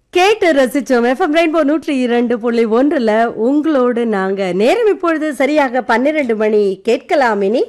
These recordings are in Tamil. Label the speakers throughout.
Speaker 1: கேட்டு ரசிச்சோம் எஃப்எம் ரெயின்போ நூற்றி இரண்டு புள்ளி ஒன்றுல உங்களோடு நாங்க நேரம் இப்பொழுது சரியாக பன்னிரண்டு மணி கேட்கலாம் இனி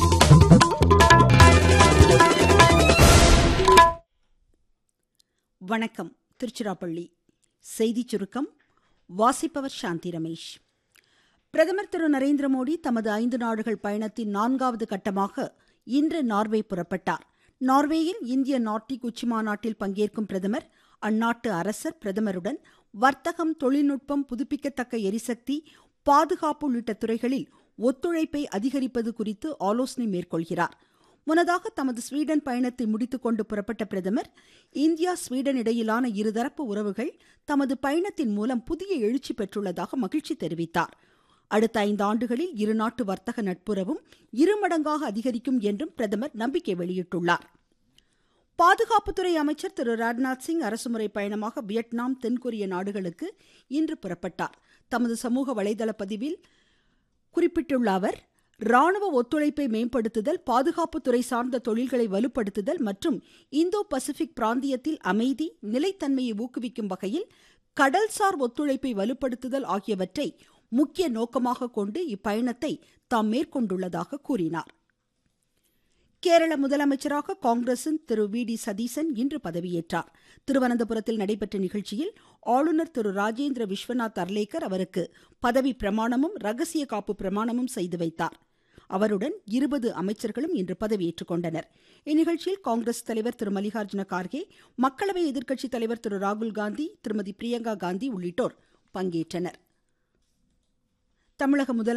Speaker 2: வணக்கம் திருச்சிராப்பள்ளி செய்திச் சுருக்கம் வாசிப்பவர் சாந்தி ரமேஷ் பிரதமர் திரு நரேந்திர மோடி தமது ஐந்து நாடுகள் பயணத்தின் நான்காவது கட்டமாக இன்று நார்வே புறப்பட்டார் நார்வேயில் இந்திய நார்டிக் உச்சிமாநாட்டில் பங்கேற்கும் பிரதமர் அந்நாட்டு அரசர் பிரதமருடன் வர்த்தகம் தொழில்நுட்பம் புதுப்பிக்கத்தக்க எரிசக்தி பாதுகாப்பு உள்ளிட்ட துறைகளில் ஒத்துழைப்பை அதிகரிப்பது குறித்து ஆலோசனை மேற்கொள்கிறார் முன்னதாக தமது ஸ்வீடன் பயணத்தை முடித்துக்கொண்டு புறப்பட்ட பிரதமர் இந்தியா ஸ்வீடன் இடையிலான இருதரப்பு உறவுகள் தமது பயணத்தின் மூலம் புதிய எழுச்சி பெற்றுள்ளதாக மகிழ்ச்சி தெரிவித்தார் அடுத்த ஐந்து ஆண்டுகளில் இருநாட்டு வர்த்தக நட்புறவும் இருமடங்காக அதிகரிக்கும் என்றும் பிரதமர் நம்பிக்கை வெளியிட்டுள்ளார் பாதுகாப்புத்துறை அமைச்சர் திரு ராஜ்நாத் சிங் அரசுமுறை பயணமாக வியட்நாம் தென்கொரிய நாடுகளுக்கு இன்று புறப்பட்டார் தமது சமூக வலைதள பதிவில் குறிப்பிட்டுள்ள அவர் ராணுவ ஒத்துழைப்பை மேம்படுத்துதல் பாதுகாப்புத்துறை சார்ந்த தொழில்களை வலுப்படுத்துதல் மற்றும் இந்தோ பசிபிக் பிராந்தியத்தில் அமைதி நிலைத்தன்மையை ஊக்குவிக்கும் வகையில் கடல்சார் ஒத்துழைப்பை வலுப்படுத்துதல் ஆகியவற்றை முக்கிய நோக்கமாக கொண்டு இப்பயணத்தை தாம் மேற்கொண்டுள்ளதாக கூறினார் கேரள முதலமைச்சராக காங்கிரசின் திரு வி டி சதீசன் இன்று பதவியேற்றார் திருவனந்தபுரத்தில் நடைபெற்ற நிகழ்ச்சியில் ஆளுநர் திரு ராஜேந்திர விஸ்வநாத் அர்லேக்கர் அவருக்கு பதவி பிரமாணமும் ரகசிய காப்பு பிரமாணமும் செய்து வைத்தார் அவருடன் இருபது அமைச்சர்களும் இன்று பதவியேற்றுக் கொண்டனர் இந்நிகழ்ச்சியில் காங்கிரஸ் தலைவர் திரு மல்லிகார்ஜுன கார்கே மக்களவை எதிர்க்கட்சித் தலைவர் திரு ராகுல் காந்தி திருமதி பிரியங்கா காந்தி உள்ளிட்டோர் பங்கேற்றனர் தமிழக முதல